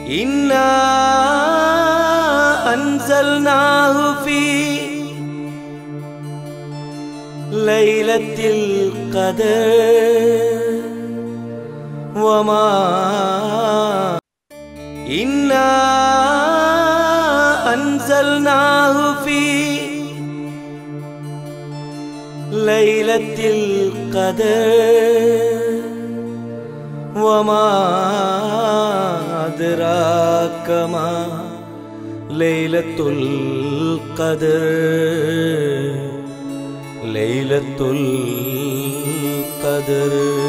إنا أنزلناه في ليلة القدر وما إنا أنزلناه في ليلة القدر وما أدراك ما ليلة القدر ليلة القدر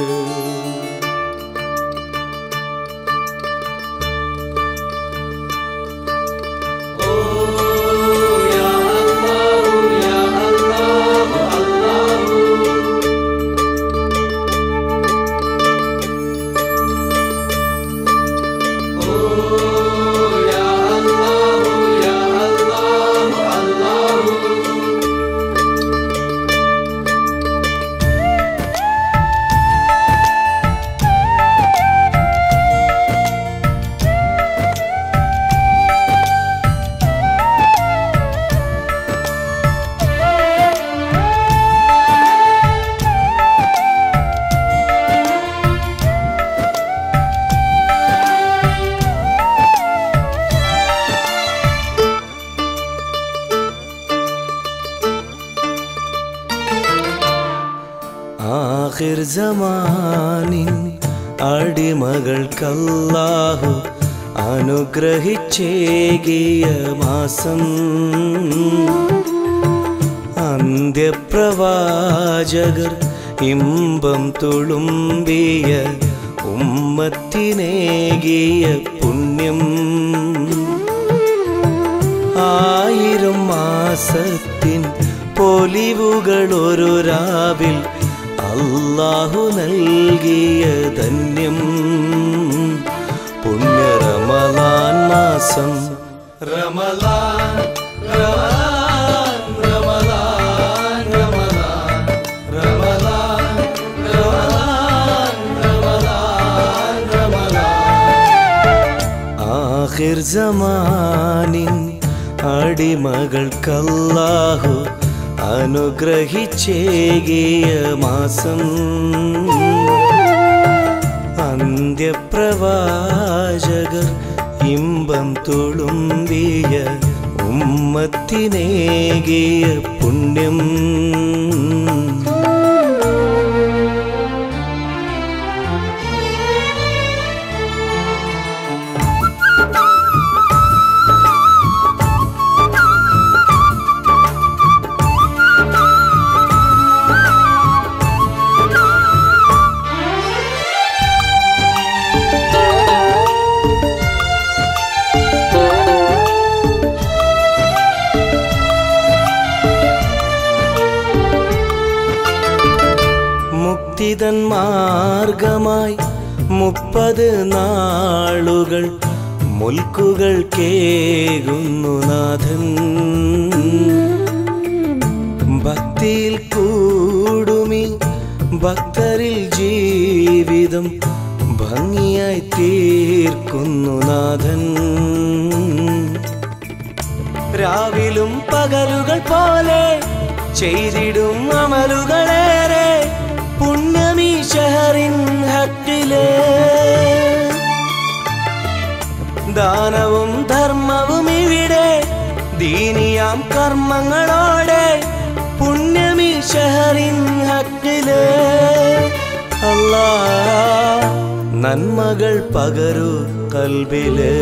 ആഹിർ സമാനിൻ അടിമകൾക്കല്ലാഹു അനുഗ്രഹിച്ചേകിയ മാസം അന്ത്യപ്രവാചകർ ഇമ്പം തുളുമ്പിയ ഉമ്മത്തിനേകിയ പുണ്യം ആയിരം മാസത്തിൻ പൊലിവുകൾ ഒരു രാവിൽ അല്ലാഹു നൽകിയ ധന്യം പുണ്യ റമലാൻ മാസം റമലാൻ റമലാൻ റമലാൻ റമലാൻ റമലാൻ റമലാൻ റമലാൻ റമലാൻ ആഹിർ സമാനിൻ അടിമകൾക്കല്ലാഹു അനുഗ്രഹിച്ചേകിയ മാസം അന്ത്യപ്രവാചകർ ഇമ്പം തുളുമ്പിയ ഉമ്മത്തിനേകിയ പുണ്യം മുക്തിതൻ മാർഗമായി മുപ്പത് നാളുകൾ മുൽക്കുകൾ കേകുന്നു നാഥൻ ഭക്തിയിൽ കൂടുമി ഭക്തരിൽ ജീവിതം ഭംഗിയായി തീർക്കുന്നു നാഥൻ രാവിലും പകലുകൾ പോലെ ചെയ്തിടും അമലുകളേറെ പുണ്യമീ ഷഹറിൻ ഹക്കില് ദാനവും ധർമ്മവും ഇവിടെ ദീനിയാം കർമ്മങ്ങളോടെ പുണ്യമീ ഷഹറിൻ ഹക്കില് അല്ലാ നന്മകൾ പകരു കൽബില്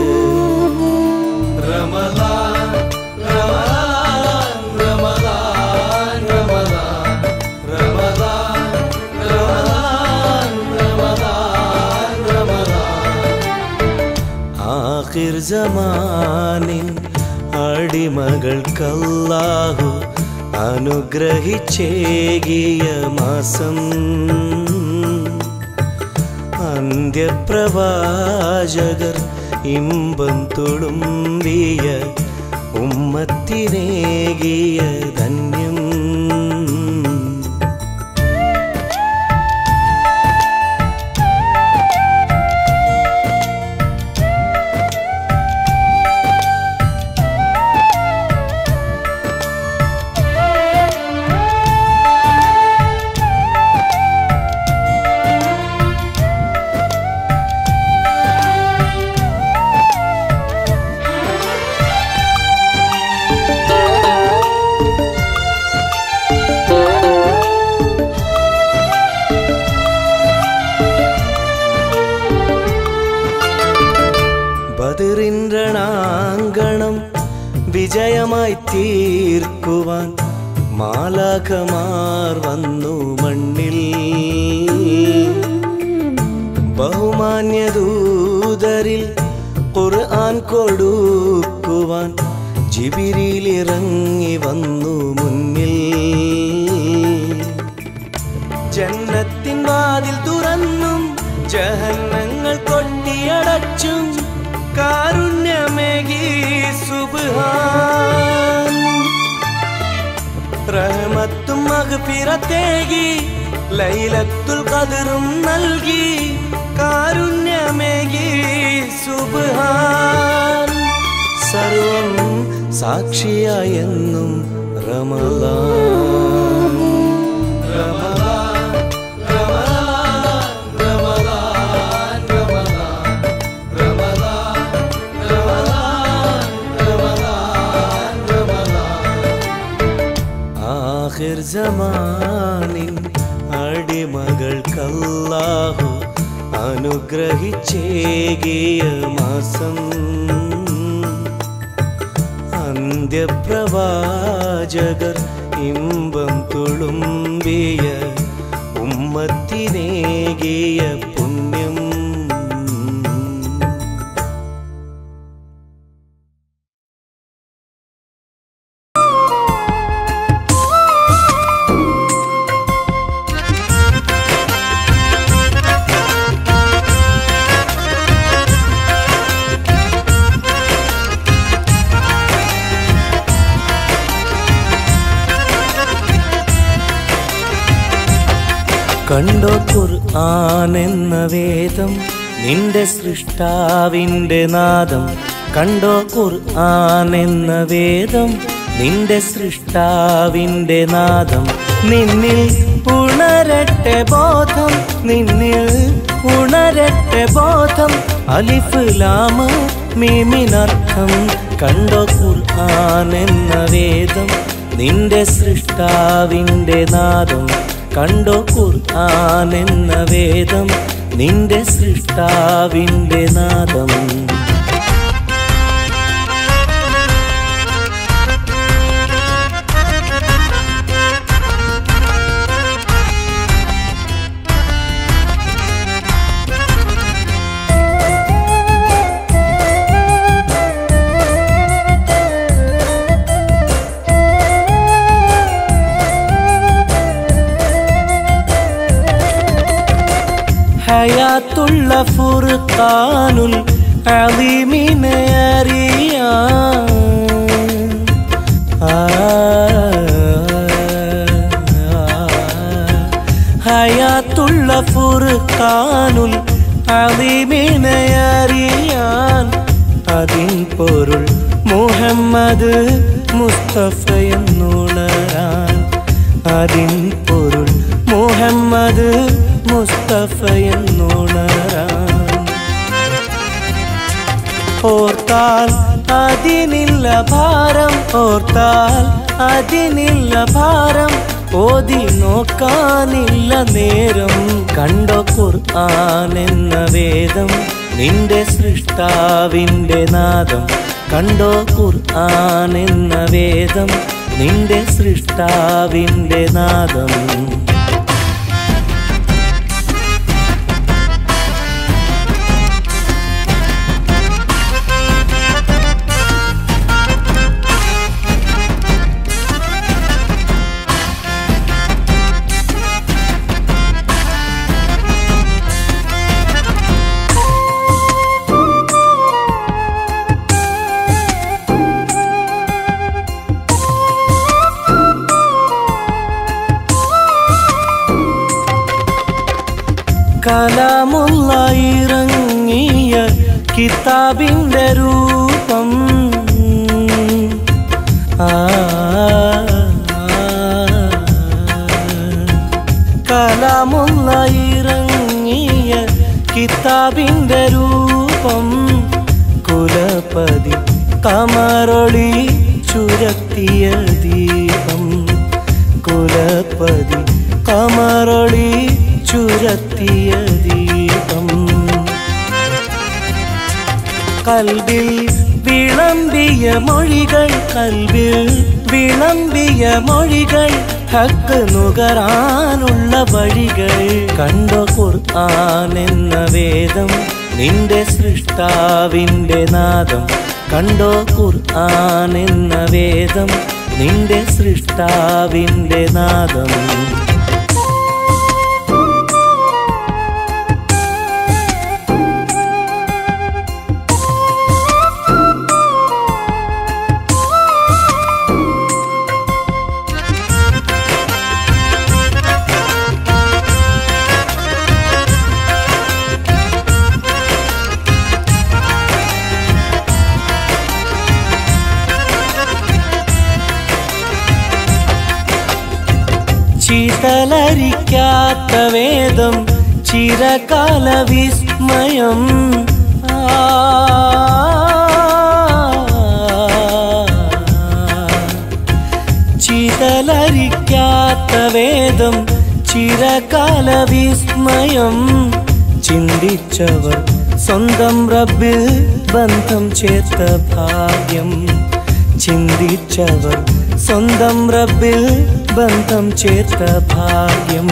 റമലാൻ റമലാൻ റമലാൻ റമലാൻ റമലാൻ റമലാൻ റമലാൻ റമലാൻ ആഖിർ സമാനിൻ അടിമകൾക്കല്ലാഹു അനുഗ്രഹിച്ചേകിയ മാസം അന്ത്യപ്രവാചകർ ഇമ്പം തുളുമ്പിയ ഉമ്മത്തിനേകിയ ധന്യം രണാങ്കണം വിജയമായി തീർക്കുവാൻ മാലാഖമാർ വന്നു മണ്ണിൽ ബഹുമാന്യദൂതരിൽ ഖുർആൻ കൊടുക്കുവാൻ ജിബിരിയിൽ ഇറങ്ങി വന്നു മുന്നിൽ ജന്നത്തിൻ വാതിൽ തുറന്നും ജഹന്നങ്ങൾ കൊട്ടിയടച്ചും കാരുണ്യമേകി സുബ്ഹാൻ റഹ്മത്തും മഗ്ഫിറത്തേകി ലൈലത്തുൽ ഖദറും നൽകി കാരുണ്യമേകി സുബ്ഹാൻ സർവം സാക്ഷിയായെന്നും റമളാൻ റമളാൻ റമളാൻ റമളാൻ റമളാൻ റമളാൻ റമളാൻ റമളാൻ ആഹിർ ജമാനിൻ അടിമകൾക്കല്ലാഹു അനുഗ്രഹിച്ചേകിയ മാസം അന്ത്യപ്രവാചകർ ഇമ്പം തുളുമ്പിയ ഉമ്മത്തിനേകിയ പുണ്യം കണ്ടോ ഖുർആൻ എന്ന വേദം നിന്റെ സൃഷ്ടാവിന്റെ നാദം കണ്ടോ ഖുർആൻ എന്ന വേദം നിന്റെ സൃഷ്ടാവിന്റെ നാദം നിന്നിൽ ഉണരട്ടെ ബോധം നിന്നിൽ ഉണരട്ടെ ബോധം അലിഫ് ലാമ മീമിനർത്ഥം കണ്ടോ ഖുർആൻ എന്ന വേദം നിന്റെ സൃഷ്ടാവിന്റെ നാദം കണ്ടോ ഖുർആൻ എന്ന വേദം നിന്റെ സൃഷ്ടാവിന്റെ നാദം ഹയാത്തുള്ള ഫുർഖാനുൽ അലീമിനെ അറിയാൻ ആ, ഹയാത്തുള്ള ഫുർഖാനുൽ അലീമിനെ അറിയാൻ അതിൻ പൊരുൾ മുഹമ്മദ് മുസ്തഫ എന്നുണരാൻ അതിൻ പൊരുൾ മുഹമ്മദ് മുസ്തഫ എന്നുണരാൻ ഓർത്താൽ അതിനില്ല ഭാരം ഓർത്താൽ അതിനില്ല ഭാരം ഓതി നോക്കാനില്ല നേരം കണ്ടോ ഖുർആൻ എന്ന വേദം നിന്റെ സൃഷ്ടാവിന്റെ നാദം കണ്ടോ ഖുർആൻ എന്ന വേദം നിന്റെ സൃഷ്ടാവിന്റെ നാദം കലാമുള്ള ഇറങ്ങിയ കിതാബിന്റെ രൂപം ആ, കലാമുള്ള ഇറങ്ങിയ കിതാബിന്റെ രൂപം കുലപതി കമറൊളി ചുരത്തിയ ദീപം കുലപതി കമറൊളി ചുരത്തിയ ദീപം കൽവിൽ വിളമ്പിയ മൊഴികൾ കൽവിൽ വിളമ്പിയ മൊഴികൾ ഹക്ക് നുകരാനുള്ള വഴികൾ കണ്ടോ ഖുർആൻ എന്ന വേദം നിന്റെ സൃഷ്ടാവിൻ്റെ നാദം കണ്ടോ ഖുർആൻ എന്ന വേദം നിന്റെ സൃഷ്ടാവിൻ്റെ നാദം ചിതലരിക്കാത്ത വേദം ചിരകാല വിസ്മയം ആ. ചിതലരിക്കാത്ത വേദം ചിരകാല വിസ്മയം ചിന്തിച്ചവർ സ്വന്തം റബ്ബിൽ ബന്ധം ചേർത്ത ഭാഗ്യം ചിന്തിച്ചവർ സ്വന്തം റബ്ബിൽ ബന്ധം ചേർത്ത ഭാഗ്യം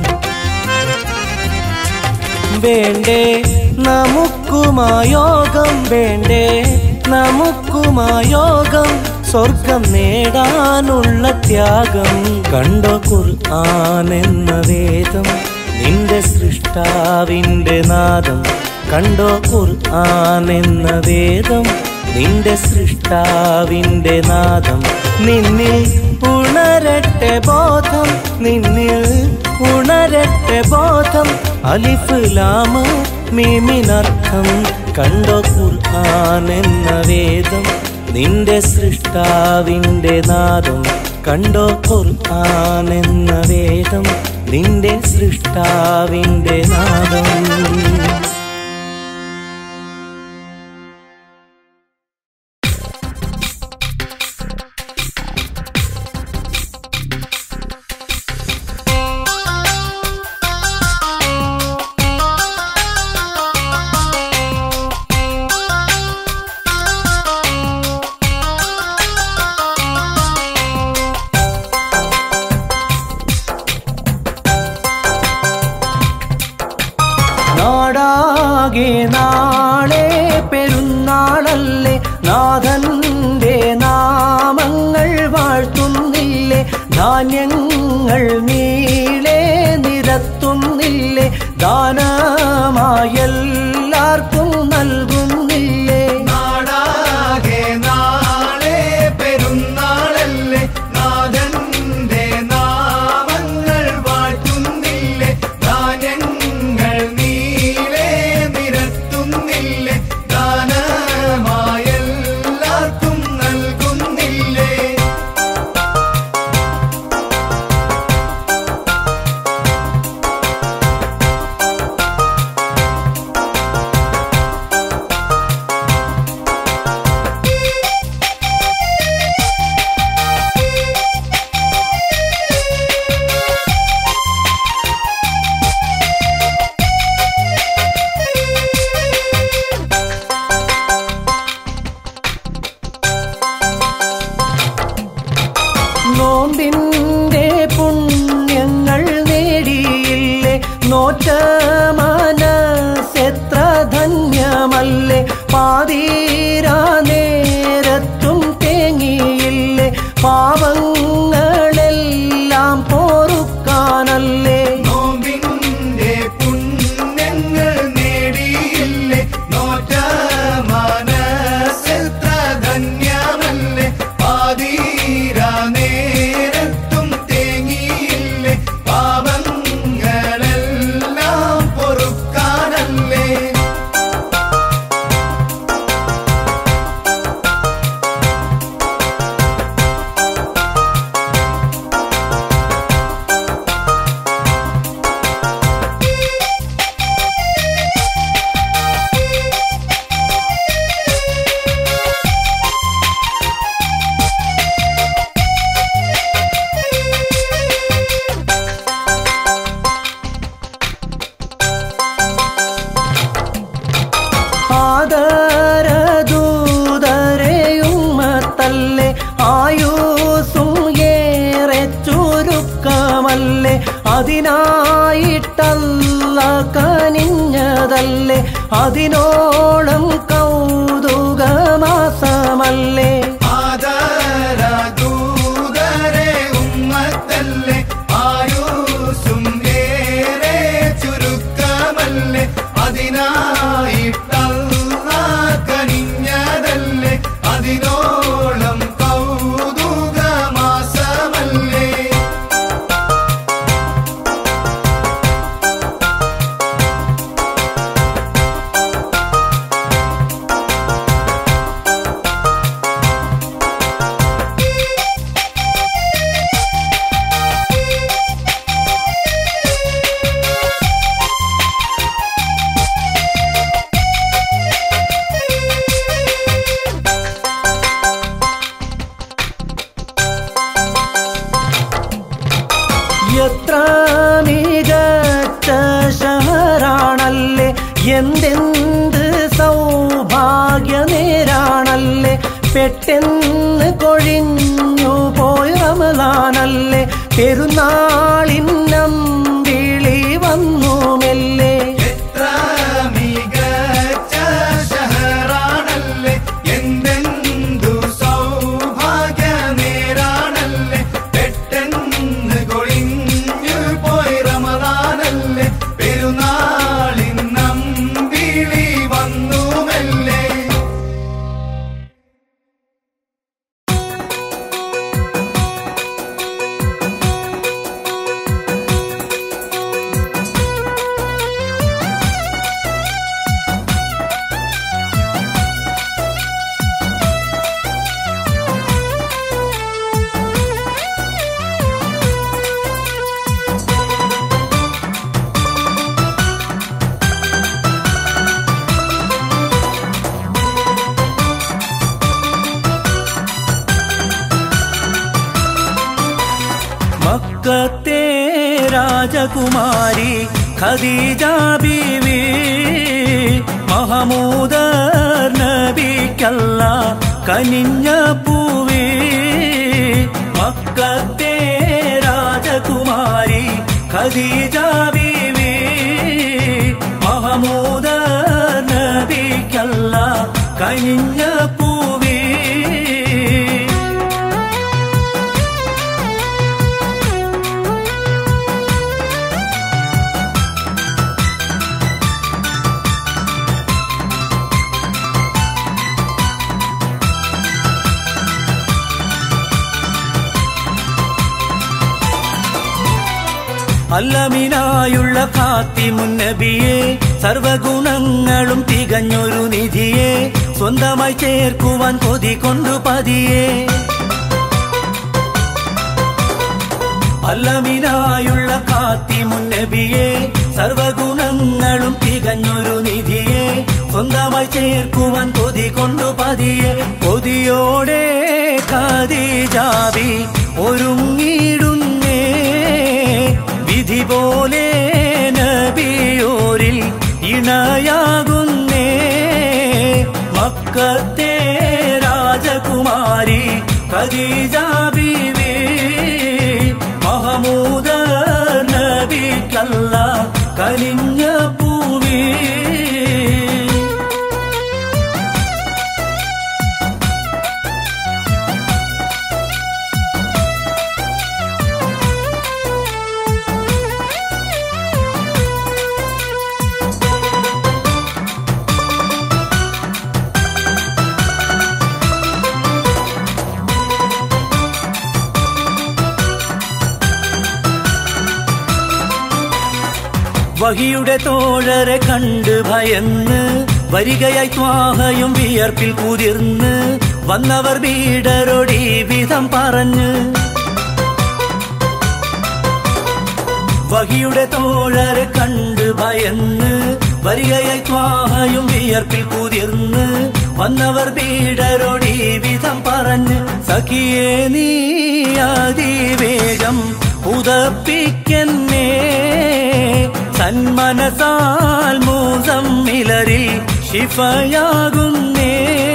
വേണ്ടേ നമുക്കുമായോഗം വേണ്ടേ നമുക്കുമായോഗം സ്വർഗം നേടാനുള്ള ത്യാഗം കണ്ടോ ഖുർആൻ എന്ന വേദം നിന്റെ സൃഷ്ടാവിൻ്റെ നാദം കണ്ടോ ഖുർആൻ എന്ന വേദം നിന്റെ സൃഷ്ടാവിൻ്റെ നാദം നിന്നിൽ ഉണരട്ടെ ബോധം നിന്നിൽ ഉണരട്ടെ ബോധം അലിഫ് ലാമ മീമിനർത്ഥം കണ്ടോ ഖുർആൻ എന്ന വേദം നിന്റെ സൃഷ്ടാവിൻ്റെ നാദം കണ്ടോ ഖുർആൻ എന്ന വേദം നിന്റെ സൃഷ്ടാവിൻ്റെ നാദം നാടാകെ നാളെ പെരുന്നാളല്ലേ നാഥന്റെ നാമങ്ങൾ വാഴ്ത്തുന്നില്ലേ ധാന്യങ്ങൾ നീളെ നിരത്തുന്നില്ലേ ദാനമായെല്ലാവർക്കും നൽകുന്നില്ലേ നാടാകെ നാളെ പെരുന്നാളല്ലേ നാഥന്റെ നാമങ്ങൾ വാഴ്ത്തുന്നില്ലേ ധാന്യങ്ങൾ നീളെ നിരത്തുന്നില്ലേ ദാനമായെല്ലാവർക്കും നൽകുന്നില്ലേ നോമ്പിന്റെ പുണ്യങ്ങൾ നേടിയില്ലേ നോറ്റ മനസ്സെത്ര ധന്യമല്ലേ പാതീരാ നേരത്തും തേങ്ങിയില്ലേ പാപങ്ങളെല്ലാം പോറുക്കാനല്ലേ നോമ്പിന്റെ പുണ്യങ്ങൾ നേടിയില്ലേ നോറ്റ മനസ്സെത്ര ധന്യമല്ലേ പാതീര നേരത്തും തേങ്ങിയില്ലേ പാപങ്ങളെല്ലാം പൊറുക്കാനല്ലേ കനിഞ്ഞതല്ലേ അതിനോളം കൗതുകമാസമല്ലേ ആദരദൂതരെ ഉമ്മത്തല്ലേ ആയുസും ഏറെ ചുരുക്കമല്ലേ അതിനായിട്ടല്ല കനിഞ്ഞതല്ലേ അതിനോളം കൗതുകമാസമല്ലേ എത്ര മികച്ച ഷഹറാണല്ലേ എന്തെന്ത് സൗഭാഗ്യ നേരാണല്ലേ പെട്ടെന്ന് കൊഴിഞ്ഞു പോയ റമലാനല്ലേ പെരുന്നാളിന്നം വിളി വന്നു മെല്ലെ എത്ര മികച്ച ഷഹറാണല്ലേ എന്തെന്തു സൗഭാഗ്യ നേരാണല്ലേ പെട്ടെന്ന് കൊഴിഞ്ഞു പോയി റമദാനല്ലേ പെരുന്നാളിന്നം വിളി വന്നുമല്ലേ മക്കത്തെ രാജകുമാരി ഖദീജ ബീവി മഹമൂദർ നബിക്കല്ല കനിഞ്ഞ പൂവി മക്കത്തെ രാജകുമാരി ഖദീജ ബീവി മഹമൂദർ നബിക്കല്ല കനിഞ്ഞ പൂവി അല്ലമിനായുള്ള കാത്തിമുന്നബിയെ സർവഗുണങ്ങളും തികഞ്ഞൊരു നിധിയെ സ്വന്തമായി ചേർക്കുവാൻ കൊതി കൊണ്ടു പതിയെ അല്ലമിനായുള്ള കാത്തിമുന്നബിയെ സർവഗുണങ്ങളും തികഞ്ഞൊരു നിധിയെ സ്വന്തമായി ചേർക്കുവാൻ കൊതി കൊണ്ടു പതിയെ കൊതിയോടെ കാതിജാവി ഒരുങ്ങിടുന്നേ വിധി പോലെ നബിയോരിൽ ഇണയാകുന്നേ മക്കത്തെ രാജകുമാരി ഖദീജ ബീവി മഹമൂദ നബിക്കല്ല കലിഞ്ഞ പൂവി വഹിയുടെ തോഴരെ കണ്ട് ഭയന്ന് വരികയായി ത്വാഹയും വിയർപ്പിൽ കുതിർന്ന് വന്നവർ വീടരൊടി വിധം പറഞ്ഞ് വഹിയുടെ തോഴരെ കണ്ട് ഭയന്ന് വരികയായി ത്വാഹയും വിയർപ്പിൽ കുതിർന്ന് വന്നവർ വീടരൊടി വിധം പറഞ്ഞ് സഖിയെ നീ അതിവേഗം ഉദപ്പിക്കെന്നേ സന്മനസാൽ മൂസമ്മിലരിൽ ശിഫയാകുന്നേ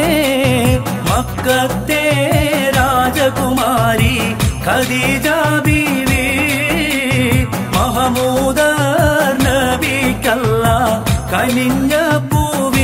മക്കത്തെ രാജകുമാരി ഖദീജ ബീവി മഹമൂദ നബിക്ക നബിക്കല്ല കനിഞ്ഞ പൂവി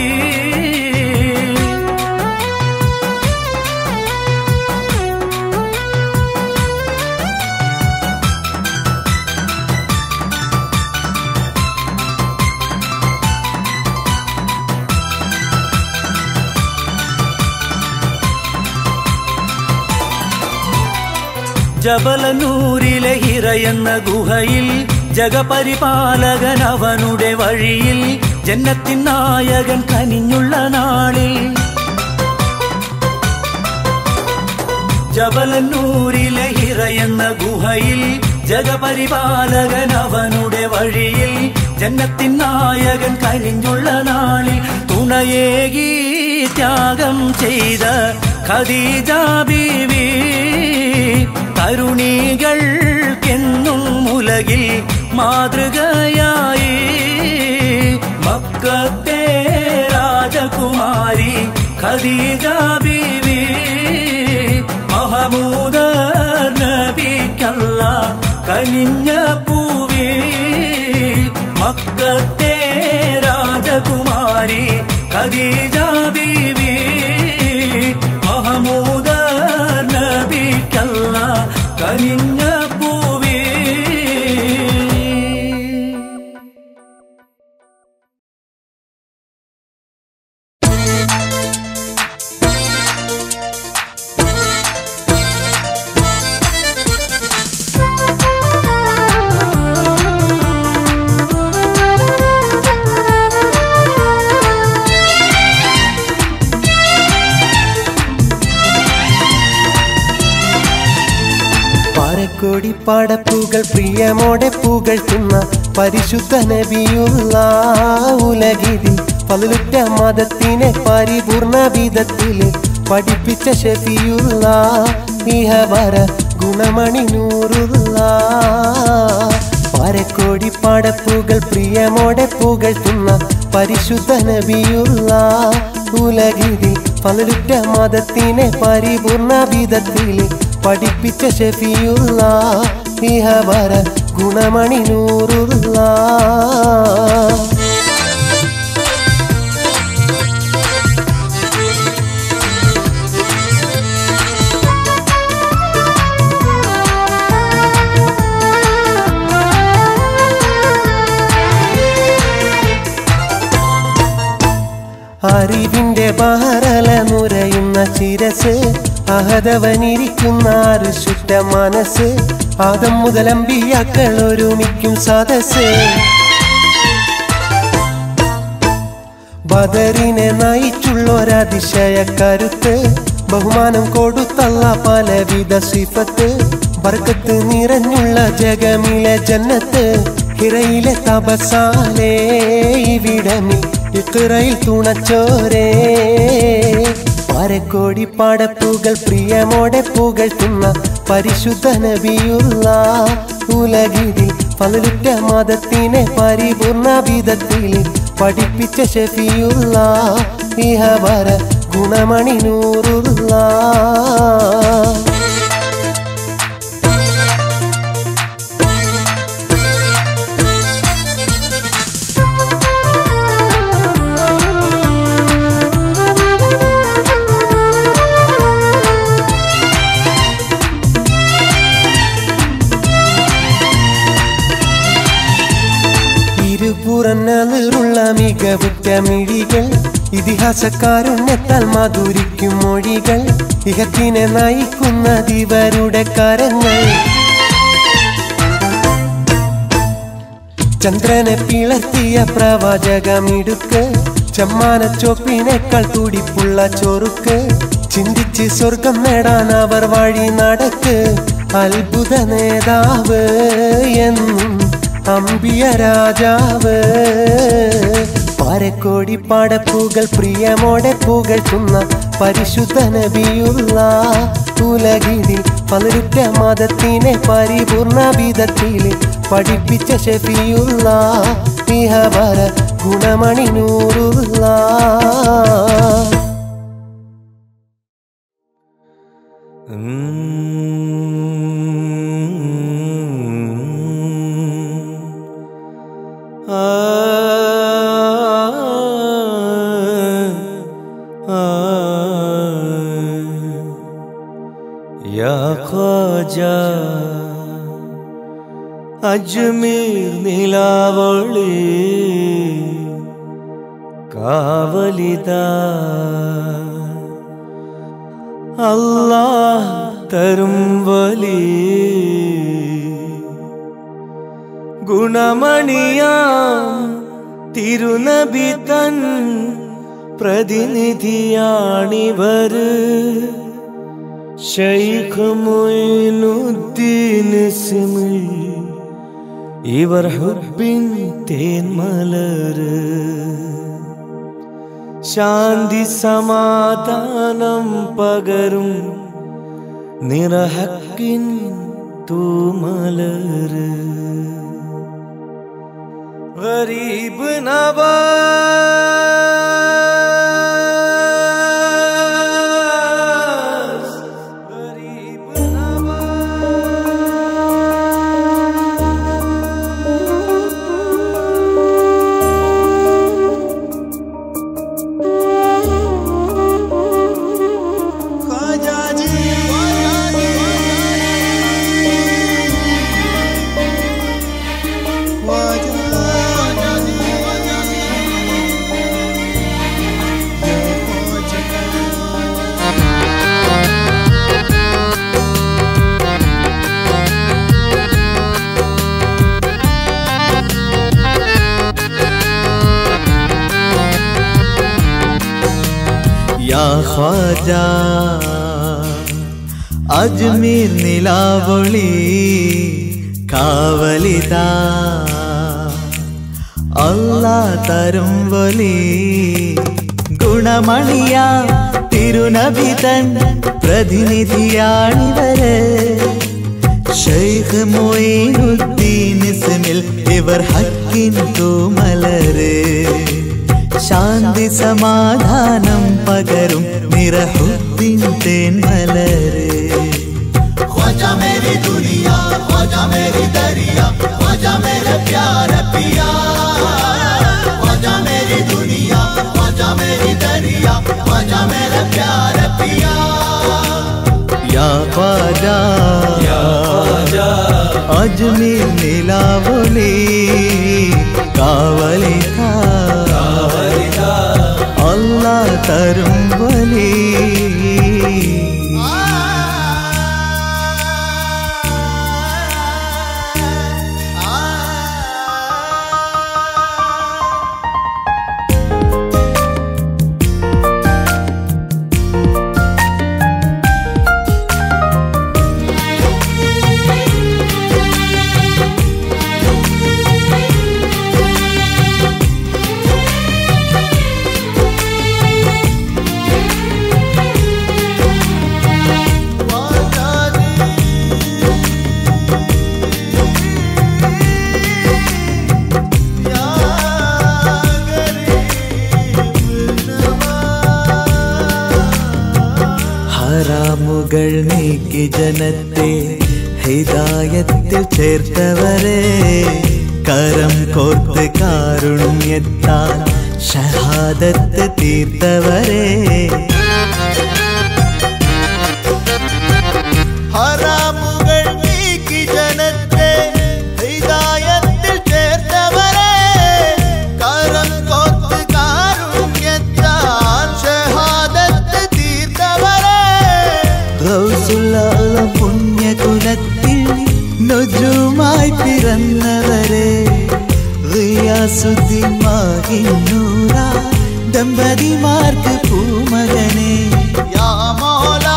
ജബലനൂരിലെ ഹിറയെന്ന ഗുഹയിൽ ജഗപരിപാലകൻ അവനുടെ വഴിയിൽ ജന്നത്തിൻ നായകൻ കനിഞ്ഞുള്ള നാളിൽ ജബലനൂരിലെ ഹിറയെന്ന ഗുഹയിൽ ജഗപരിപാലകൻ അവനുടെ വഴിയിൽ ജന്നത്തിൻ നായകൻ കനിഞ്ഞുള്ള നാളിൽ തുണയേകി ത്യാഗം ചെയ്ത ഖദീജ ബീവി തരുണികൾക്കെന്നും ഉലകിൽ മാതൃകയായി മക്കത്തെ രാജകുമാരി ഖദീജ ബീവി മഹമൂദ നബിക്കല്ല കനിഞ്ഞ പൂവി മക്കത്തെ രാജകുമാരി ഖദീജ ബീവി മഹമൂദ നബിക്കല്ല കനിഞ്ഞ പൂവി പാറക്കോടി പാടപ്പൂകൾ പ്രിയമോടെ പുകഴ്ത്തുന്ന പരിശുദ്ധ നബിയുള്ള ഉലകിരി പതിലുറ്റ മതത്തിനെ പരിപൂർണ വിധത്തില് പഠിപ്പിച്ച ഷെഫിയുള്ള ഇഹവര ഗുണമണി നൂറുള്ള പാരക്കോടി പാടപ്പൂകൾ പ്രിയമോടെ പുകഴ്ത്തുന്ന പരിശുദ്ധ നബിയുള്ള ഉലകിരി പതിലുറ്റ മതത്തിനെ പരിപൂർണ വിധത്തില് പഠിപ്പിച്ച ഷെഫിയുള്ള ഇഹവര ഗുണമണി നൂറുള്ള അറിവിന്റെ ബഹറല നുരയുന്ന ചിരസ് അഹതവനിരിക്കുന്ന അറുശുറ്റ മനസ്സ് ആദം മുതലമ്പിയാക്കൾ ഒരുമിക്കും സദസ് ബദറിനെ നയിച്ചുള്ളൊരതിശയ കരുത്ത് ബഹുമാനം കൊടുത്തള്ള പലവിധ സിഫത്ത് ബർക്കത്ത് നിറഞ്ഞുള്ള ജഗമിലെ ജന്നത്ത് ഹിറയിലെ തപസാലേ ഇവിടമിൽ ഇക്കിറയിൽ തുണച്ചോരേ പാരക്കോടി പാടപ്പുകൾ പ്രിയമോടെ പുകഴ്ത്തുന്ന പരിശുദ്ധ നബിയുള്ള ഉലകിരിൽ പതിലുറ്റ മതത്തിനെ പരിപൂർണ വിധത്തിൽ പഠിപ്പിച്ച ഷെഫിയുള്ള ഇഹവര ഗുണമണി നൂറുള്ള ഇരുപുറന്നതിറുള്ള മികവുറ്റ മിഴികൾ ഇതിഹാസക്കാരുണ്യത്താൽ മധുരിക്കും മൊഴികൾ ഇഹത്തിനെ നയിക്കുന്നതിവരുടെ കരങ്ങൾ ചന്ദ്രനെ പിളർത്തിയ പ്രവാചകമിടുക്ക് ചമ്മാനച്ചോപ്പിനേക്കാൾ തുടിപ്പുള്ള ചൊറുക്ക് ചിന്തിച്ച് സ്വർഗം നേടാൻ അവർ വഴി നടക്ക് അത്ഭുത നേതാവ് എന്നും അമ്പിയ രാജാവ് പാരക്കോടി പാടപ്പുകൾ പ്രിയമോടെ പുകഴ്ത്തുന്ന പരിശുദ്ധ നബിയുള്ള ഉലകിരിൽ പതിരുറ്റ മതത്തിനെ പരിപൂർണ വിധത്തിൽ പഠിപ്പിച്ച ഷെഫിയുള്ള ഇഹവര ഗുണമണി നൂറുള്ള ആ യാ ഖ്വാജ അജ്മീർ നിലാവൊളി കാവലിത അല്ലാഹ് തരും വലി ഗുണമണിയാം തിരുനബി തൻ പ്രതിനിധിയാണിവര് ഷൈഖ് മൊയ്നുദ്ദീൻ സിമിൽ ഇവർ ഹുബിൻ തേന്മലര് ശാന്തി സമാധാനം പകരും നിറഹക്കിൻ തൂമലര് ഗരീബ് നവാസ് ഗരീബ് യാ ഖ്വാജ അജ്മീർ നിലാവൊളി കാവലിത അല്ലാ തരും വലി ഗുണമണിയ തിരുനബിതൻ പ്രതിനിധിയാണിവര് ഷെയ്ഖ് മൊയ്നുദ്ദീൻ ഇസ്മിൽ ഇവർ ഹക്കിൻ തൂമലര് ശാന്തി സമാധാനം പകരും നിറഹുദ്ദീൻ തേന്മലര് ख्वाजा मेरी दुनिया ख्वाजा मेरी दरिया ख्वाजा मेरे प्यार पिया ख्वाजा मेरी दुनिया ख्वाजा मेरी दरिया ख्वाजा मेरे प्यार पिया യാ ഖ്വാജ അജ്മീർ നിലാവൊളി കാവലിത അല്ലാ തരും വലി ഹറാമുകൾ നീക്കി ജനത്തെ ഹിദായത്തിൽ ചേർത്തവരെ കരം കോർത്ത് കാരുണ്യത്താൽ ഷഹാദത്ത് തീർത്തവരെ ഹറാമുകൾ നീക്കി ജനത്തെ ഹിദായത്തിൽ ചേർത്തവരെ കരം കോർത്ത് കാരുണ്യത്താൽ ഷഹാദത്ത് തീർത്തവരെ ഗൗസുള്ള പുണ്യകുലത്തിൽ നുജുമായി പിറന്നവരെ റിയാസുദ്ദീൻ മാഹിന്നൂറ ദമ്പതിമാർക്ക് പൂമകനെ യാ മോലാ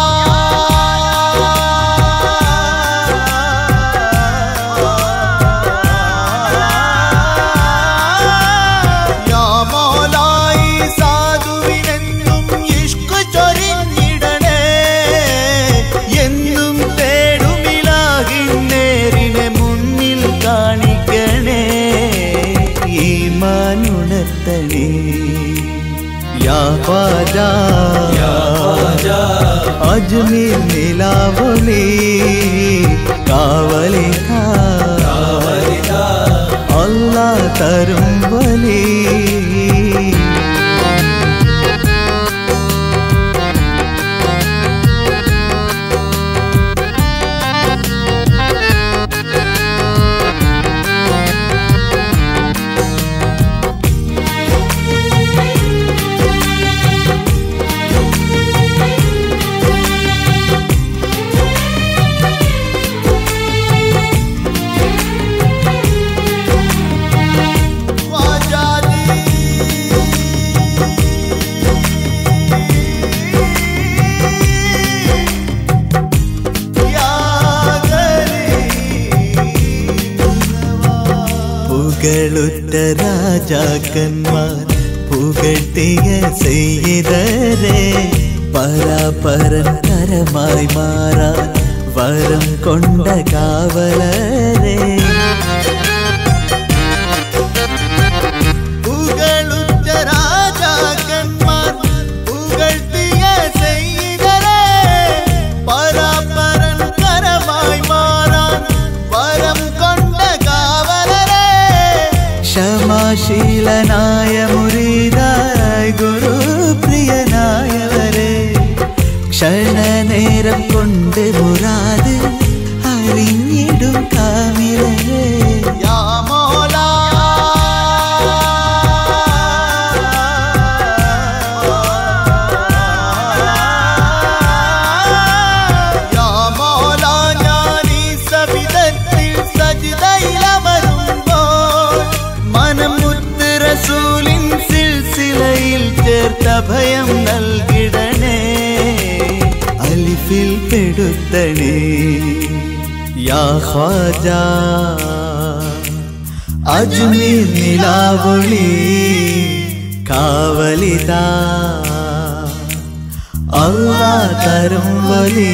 യാ മോലായി സാധുവിനെന്നും ഇഷ്ക് ചൊരിഞ്ഞിടണേ എന്നും തേടുമിലാകിൻ നേരിനെ മുന്നിൽ കാണിക്കണേ ഈമാനുണർത്തണേ യാ ഖ്വാജ അജ്മീർ നിലാവൊളി കാവലിക അല്ലാ തരും വലി പുകളുറ്റ രാജാക്കന്മാർ പുകട്ടിയ ചെയ്തരെ പരാപരൻ കരമായി മാറാൻ വരം കൊണ്ട കാവലരെ പുകളുറ്റ രാജാക്കന്മാർ പുകഴ്ത്തിയ ചെയ്തരെ പരാപരൻ കരമായി മാറാൻ വരം കൊണ്ട കാവലരെ ക്ഷമാശീലനായ മുരീതായ ഗുരു പ്രിയനായവരെ ക്ഷണനേരം കൊണ്ട് മുറാത് അറിഞ്ഞിടും കാമിലരെ യാ മോലാ യാ മോലാ ഞാനീ സവിധത്തിൽ സജിതയിലമരുമ്പോൾ മനം മുത്ത് റസൂലിൻ സിൽസിലയിൽ ചേർത്ത ഭയം നൽകിടണേ അലിഫിൽ പെടുത്തണേ യാ ഖ്വാജ അജ്മീർ നിലാവൊളി കാവലിതാ അള്ളാ തരും വലി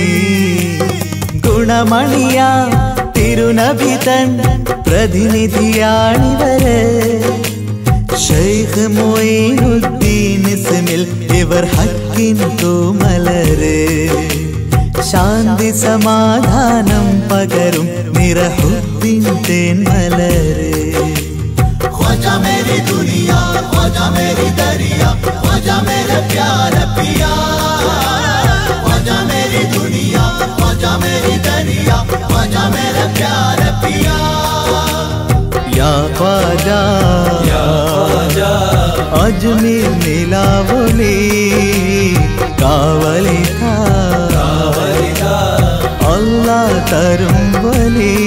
ഗുണമണിയ തിരുനബിതൻ പ്രതിനിധിയാണിവര് ഷെയ്ഖ് മൊയ്നുദ്ദീൻ ഇസ്മിൽ ഇവർ ഹക്കിൻ തൂമലര് ശാന്തി സമാധാനം പകരും നിറഹുദ്ദീൻ തേൻ മലര് ख्वाजा मेरी दुनिया ख्वाजा मेरी दरिया ख्वाजा मेरे प्यार पिया ख्वाजा मेरी दुनिया ख्वाजा मेरी दरिया ख्वाजा मेरे प्यार पिया യാ ഖ്വാജ അജ്മീർ നിലാവൊലി കാവലിത അല്ലാ തരും വലി